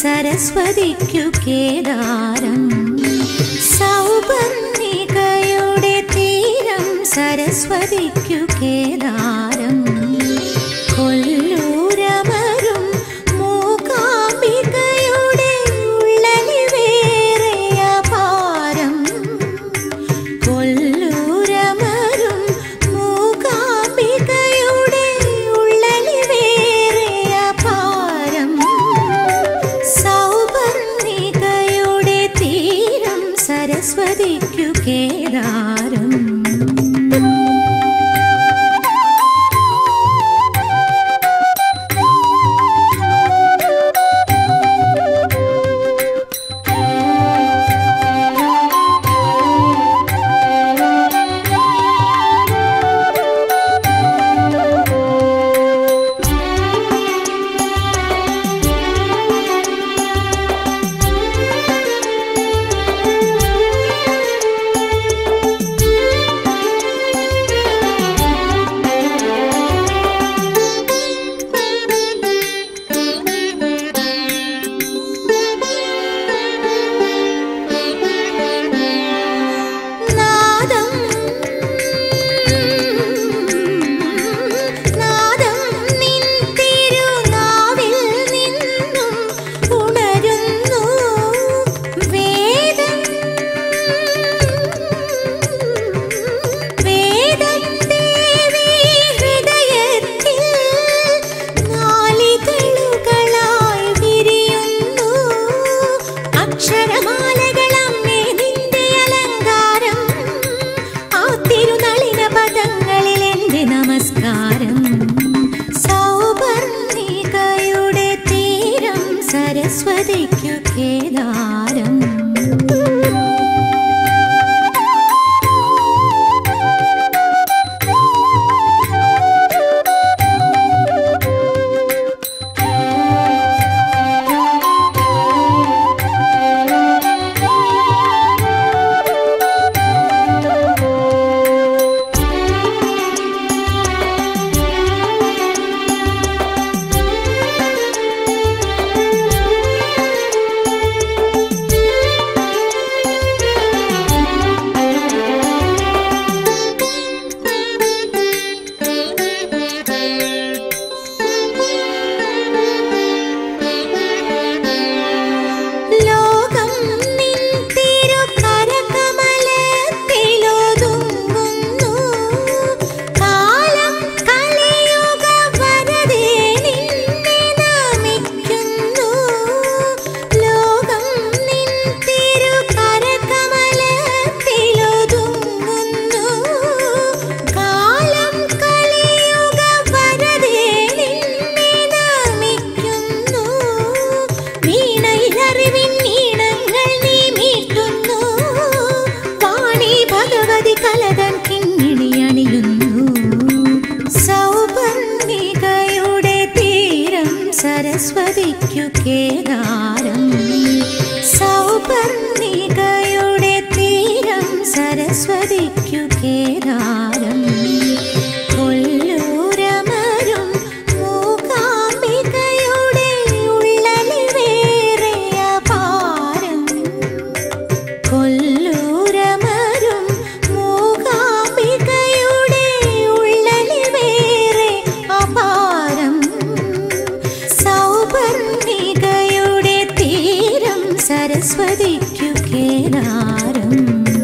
സരസ്വതിക്കു കേദാരം സൗപർണികയുടെ തീരം സരസ്വതിക്കു കേദാരം കൊല്ലൂരമരും മൂകാംബികയുടെ ഉള്ളലിവേറിയ പാരം കൊല്ലൂരമരും മൂകാംബികയുടെ ഉള്ളലിവേറിയ പാരം സൗപർണികയുടെ തീരം സരസ്വതിക്കു കേദാരം നാദം നാദം നിൻ തിരുനാവിൽ നിന്നും ഉണരുന്നു വേദം വേദം ദേവി ഹൃദയത്തിൽ നാളിതളുകളായി വിരിയുന്നു അക്ഷരമാലകളമ്മേ നിന്റെ അലങ്കാരം ആ തിരുനളിന പദങ്ങളിൽ എന്റെ നമസ്കാരം സൗപർണികയുടെ തീരം സരസ്വതിക്കു കേദാരം ലോകം നിൻ തിരുകരകമലത്തിലൊതുങ്ങുന്നു. കാലം കലിയുഗ വരദേ നിന്നെ നമിക്കുന്നു. ലോകം നിൻ തിരുകരകമലത്തിലൊതുങ്ങുന്നു. കാലം കലിയുഗ വരദേ നിന്നെ നമിക്കുന്നു. വീണയിലറിവിൻ ഈണങ്ങൾ നീ മീട്ടുന്നു. വാണി ഭഗവതി കലതൻ കിങ്ങിണി അണിയുന്നു. സൗപർണികയുടെ തീരം സരസ്വതിക്കു കേദാരം സൗപർണികയുടെ തീരം സരസ്വതിക്കു കേദാരം കൊല്ലൂരമരും മൂകാംബികയുടെ ഉള്ളലിവേറിയ പാരം കൊല്ലൂരമരും മൂകാംബികയുടെ ഉള്ളലിവേറെ അപാരം സൗപർണികയുടെ തീരം സരസ്വതിക്കു കേദാരം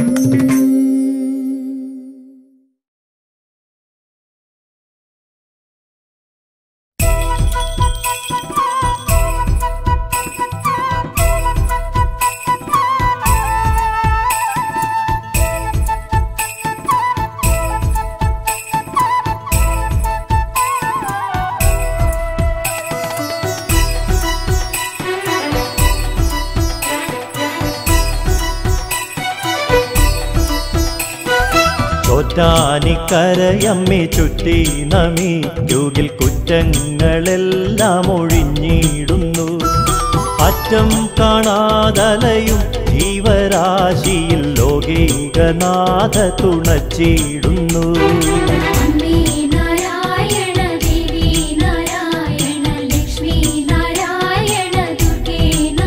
ചോറ്റാനിക്കരയമ്മി ചുറ്റി നമി യുഗിൽ കുറ്റങ്ങളെല്ലാം ഒഴിഞ്ഞിടുന്നു അറ്റം കാണാതലയും ജീവരാശിയിൽ ലോകൈകനാഥ തുണച്ചിടുന്നു അമ്മേ നാരായണ ദേവി നാരായണ ലക്ഷ്മി നാരായണ ദുർഗേ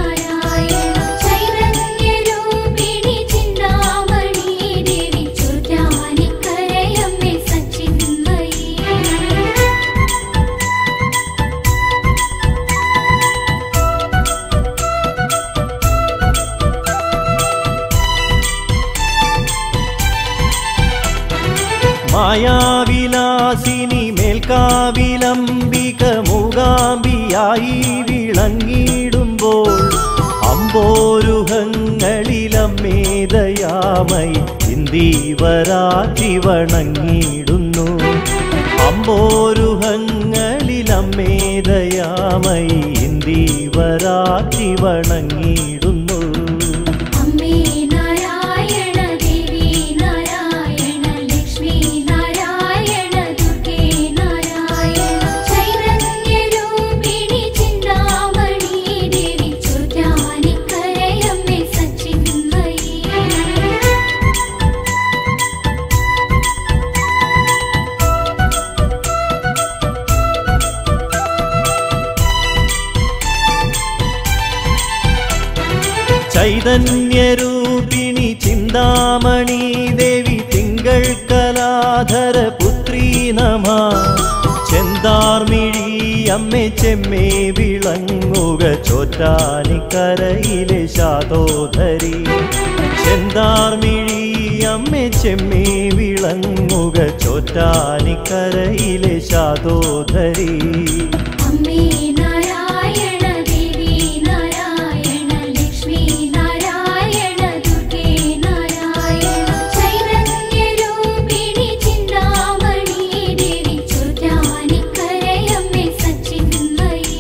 അംബിക മൂകാംബിയായി വിളങ്ങിടുമ്പോൾ അമ്പോരുഹങ്ങളിലമ്മേതയാമൈ ഇന്ദീവരാറ്റി വണങ്ങിടുന്നു അമ്പോരുഹങ്ങളിലമ്മേതയാമൈ ഇന്ദീവരാറ്റി വണങ്ങിടുന്നു അമ്മേ നാരായണ ദേവി നാരായണ ലക്ഷ്മി നാരായണ ദുർഗേ നാരായണ ചൈതന്യരൂപിണി ചിന്താമണി ദേവി ചോറ്റാനിക്കരയമ്മേ സച്ചിന്മയീ ചൈതന്യരൂപിണി ചിന്താമണി ദേവി തിങ്കൾ കലാധര പുത്രി നമ ചെന്താർമിഴി അമ്മേ ചെമ്മേ വിളങ്ങുക ചോറ്റാനിക്കരയിലെ ശാതോധരി ചെന്താർമിഴി അമ്മേ ചെമ്മേ വിളങ്ങുക ചോറ്റാനിക്കരയിലെ ശാതോധരി അമ്മേ നാരായണ ദേവി നാരായണ ലക്ഷ്മി നാരായണ ദുർഗേ നാരായണ ചൈതന്യരൂപിണി ചിന്താമണി ദേവി ചോറ്റാനിക്കരയമ്മേ സച്ചിന്മയീ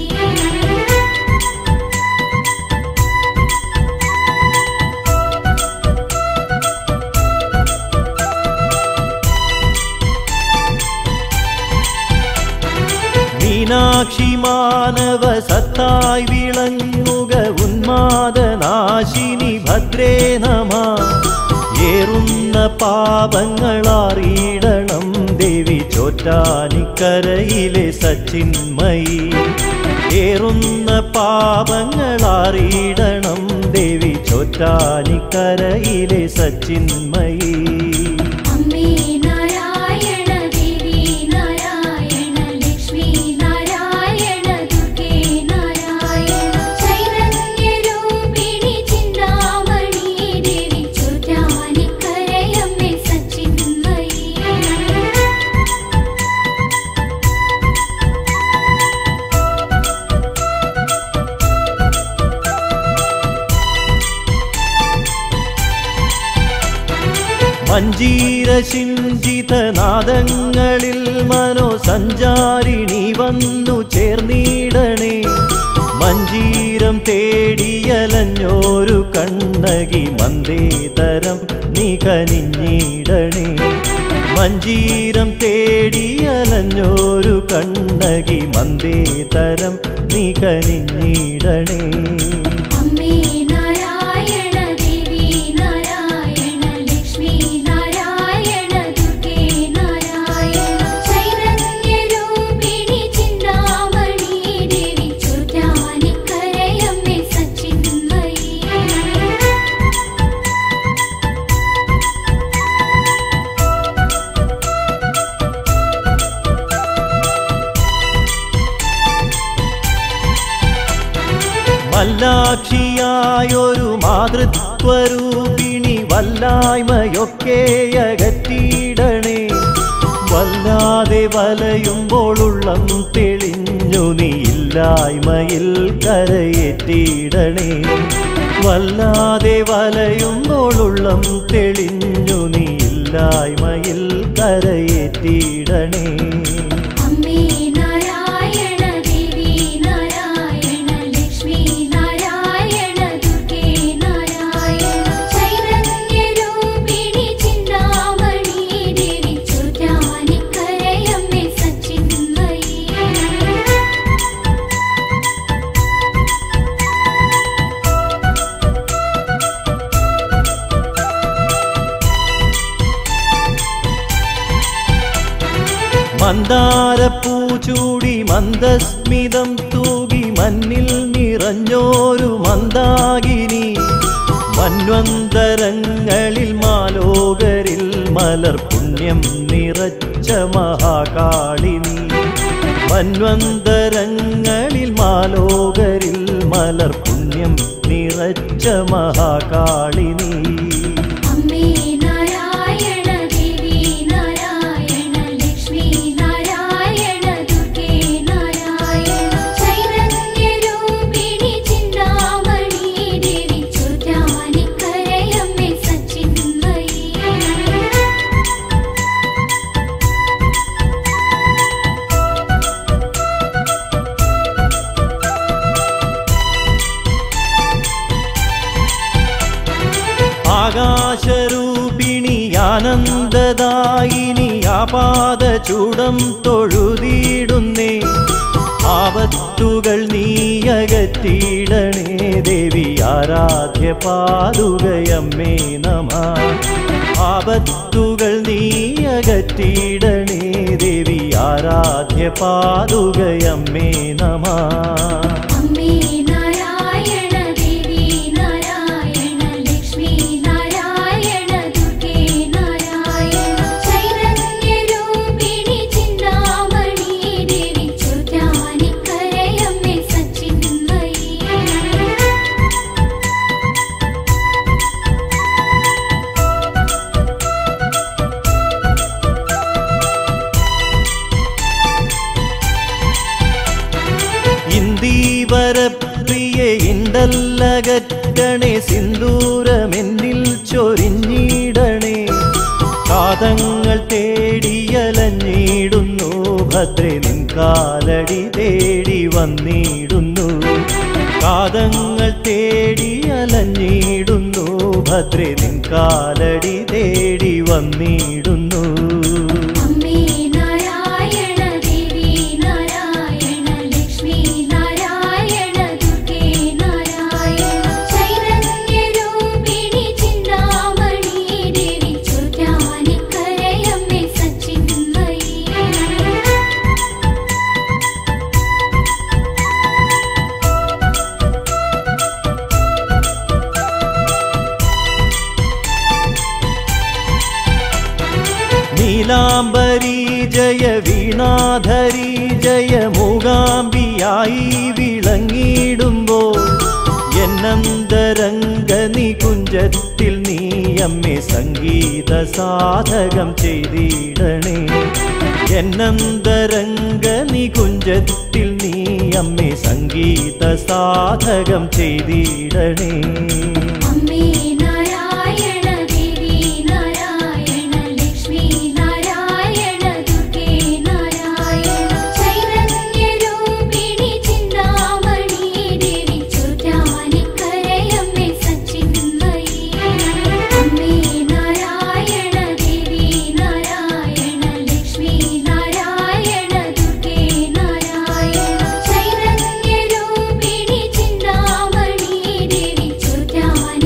മീനാക്ഷി മാനവ സത്തായി വിളങ്ങുക ഉന്മാദനാശിനി ഭദ്രേ നമ ഏറുന്ന പാപങ്ങളറിയിടണം ദേവി ചോറ്റാനിക്കരയിലെ സച്ചിന്മയി ഏറുന്ന പാപങ്ങളറിയിടണം ദേവി ചോറ്റാനിക്കരയിലെ സച്ചിന്മയി അമ്മേ നാരായണ ദേവി നാരായണ ലക്ഷ്മി നാരായണ ദുർഗേ നാരായണ ചൈതന്യരൂപിണി ചിന്താമണി ദേവി ചോറ്റാനിക്കരയമ്മേ സച്ചിന്മയീ മഞ്ജീര നാദങ്ങളിൽ മനോസഞ്ചാരിണി വന്നു ചേർന്നിടണേ മഞ്ജീരം തേടിയലഞ്ഞോരു കണ്ണകി മന്ദേതരം നീ കനിഞ്ഞിടണേ മഞ്ജീരം തേടിയലഞ്ഞോരു കണ്ണകി മന്ദേതരം നീ കനിഞ്ഞിടണേ അമ്മേ നാരായണ ദേവി നാരായണ ലക്ഷ്മി നാരായണ ദുർഗേ നാരായണ ചൈതന്യരൂപിണി ചിന്താമണി ദേവി ചോറ്റാനിക്കരയമ്മേ സച്ചിന്മയീ മല്ലാക്ഷിയായൊരു മാതൃത്വരൂപിണി വല്ലായ്മയൊക്കെ അകറ്റിയിടണേ വല്ലാതെ വലയുമ്പോളുള്ളം തെളിഞ്ഞു നീ ഇല്ലായ്മയിൽ കരയേറ്റിയിടണേ വല്ലാതെ വലയുമ്പോളുള്ളം തെളിഞ്ഞു നീ ഇല്ലായ്മയിൽ കരയേറ്റിയിടണേ അമ്മേ നാരായണ ദേവി നാരായണ ലക്ഷ്മി നാരായണ ദുർഗേ നാരായണ ചൈതന്യരൂപിണി ചിന്താമണി ദേവി ചോറ്റാനിക്കരയമ്മേ സച്ചിന്മയീ മന്ദാരപ്പൂ ചൂടി മന്ദസ്മിതം തൂകി മണ്ണിൽ നിറഞ്ഞോരു മന്ദാകിനി മന്വന്തരങ്ങളിൽ മാലോകരിൽ മലർ പുണ്യം നിറച്ച മഹാകാളിനി മന്വന്തരങ്ങളിൽ മാലോകരിൽ മലർ പുണ്യം നിറച്ച മഹാകാളിനി അമ്മേ നാരായണ ദേവി നാരായണ ലക്ഷ്മി നാരായണ ദുർഗേ കാപാത ചൂടം തൊഴുതിയിടുന്നേ ആപത്തുകൾ നീയകറ്റിയിടണേ ദേവി ആരാധ്യ പാതുകയമ്മേ നമ ആപത്തുകൾ നീയകറ്റിയിടണേ ദേവി ആരാധ്യ പാതുകയമ്മേ നമ അമ്മേ നാരായണ ദേവി നാരായണ ലക്ഷ്മി നാരായണ ദുർഗേ നാരായണ ചൈതന്യരൂപിണി ചിന്താമണി ദേവി ചോറ്റാനിക്കരയമ്മേ സച്ചിന്മയി ഇന്ദീവരപ്രിയെ ഇണ്ടല്ലകറ്റണേ സിന്ദൂരമെന്നിൽ ചൊരിഞ്ഞിടണേ കാതങ്ങൾ തേടിയലഞ്ഞിടുന്നു ഭദ്രേ നിൻ കാലടി തേടി വന്നിടുന്നു കാതങ്ങൾ തേടിയലഞ്ഞിടുന്നു ഭദ്രേ നിൻ കാലടി തേടി വന്നിടുന്നു അമ്മേ നാരായണ ദേവി നാരായണ ലക്ഷ്മി നാരായണ ദുർഗേ നാരായണ ചൈതന്യരൂപിണി ചിന്താമണി ദേവി ചോറ്റാനിക്കരയമ്മേ സച്ചിന്മയി നീലാംബരി ജയ വീണാധരി ജയ മൂകാംബിയായി വിളങ്ങിടുമ്പോൾ എന്നന്തരംഗ നികുഞ്ചത്തിൽ നീ അമ്മേ സംഗീത സാധകം ചെയ്തിടണേ എന്നന്തരംഗ നികുഞ്ചത്തിൽ നീ അമ്മേ സംഗീത സാധകം ചെയ്തിടണേ അമ്മേ നാരായണ ദേവി നാരായണ ലക്ഷ്മി നാരായണ ദുർഗേ നാരായണ ചൈതന്യരൂപിണി ചിന്താമണി ദേവി ചോറ്റാനിക്കരയമ്മേ സച്ചിന്മയി അമ്മേ നാരായണ ദേവി നാരായണ ലക്ഷ്മി നാരായണ ദുർഗേ നാരായണ ചൈതന്യരൂപിണി ചിന്താമണി ദേവി ചോറ്റാനിക്കരയമ്മേ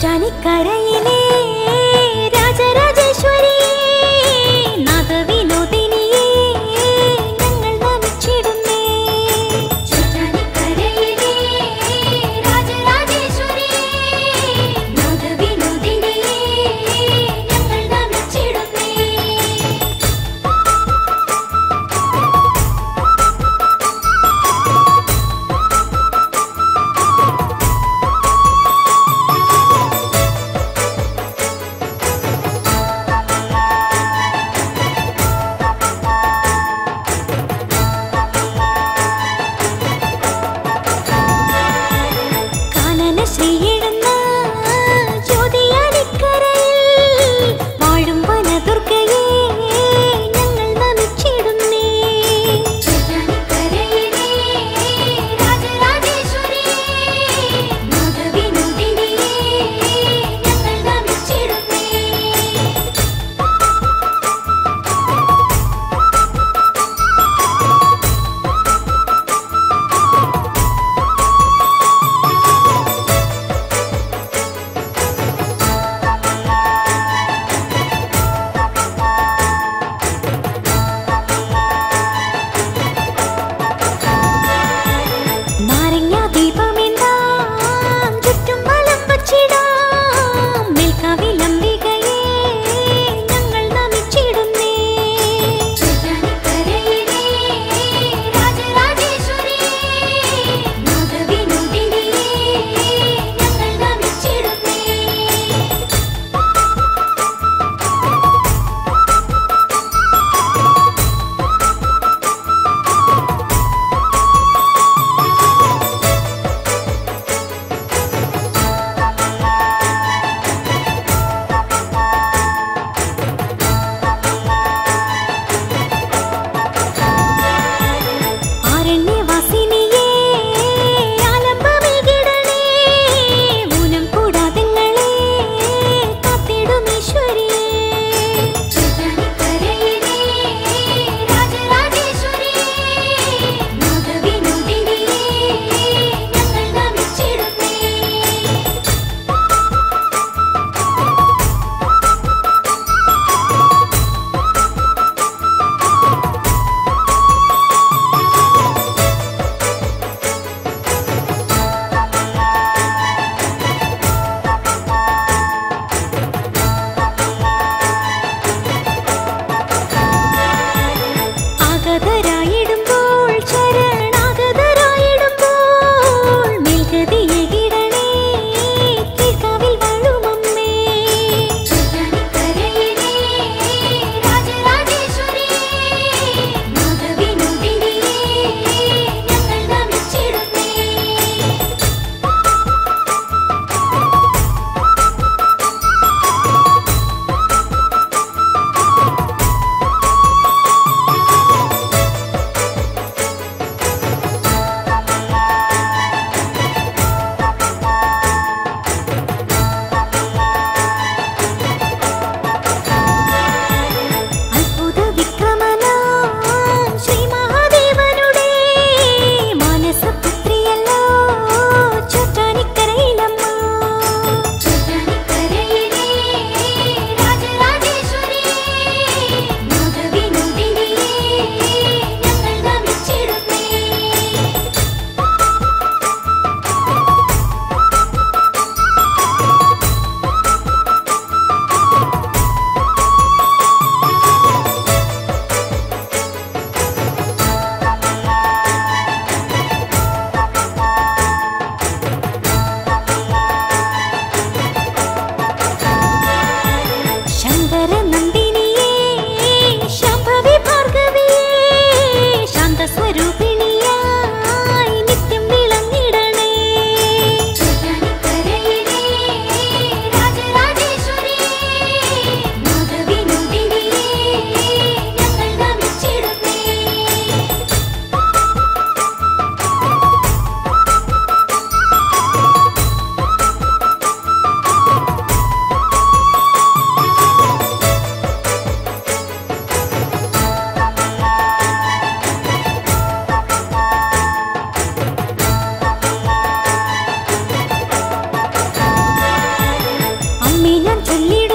ചോറ്റാനിക്കരയിലെ രാജരാജേശ്വരിയേ നാഗവിനോദിനിയേ ഞങ്ങൾ നമിച്ചിടുന്നേ ചോറ്റാനിക്കരയിലെ രാജരാജേശ്വരിയേ നാഗവിനോദിനിയേ ഞങ്ങൾ നമിച്ചിടുന്നേ ും ചൊല്ലിടുന്നേ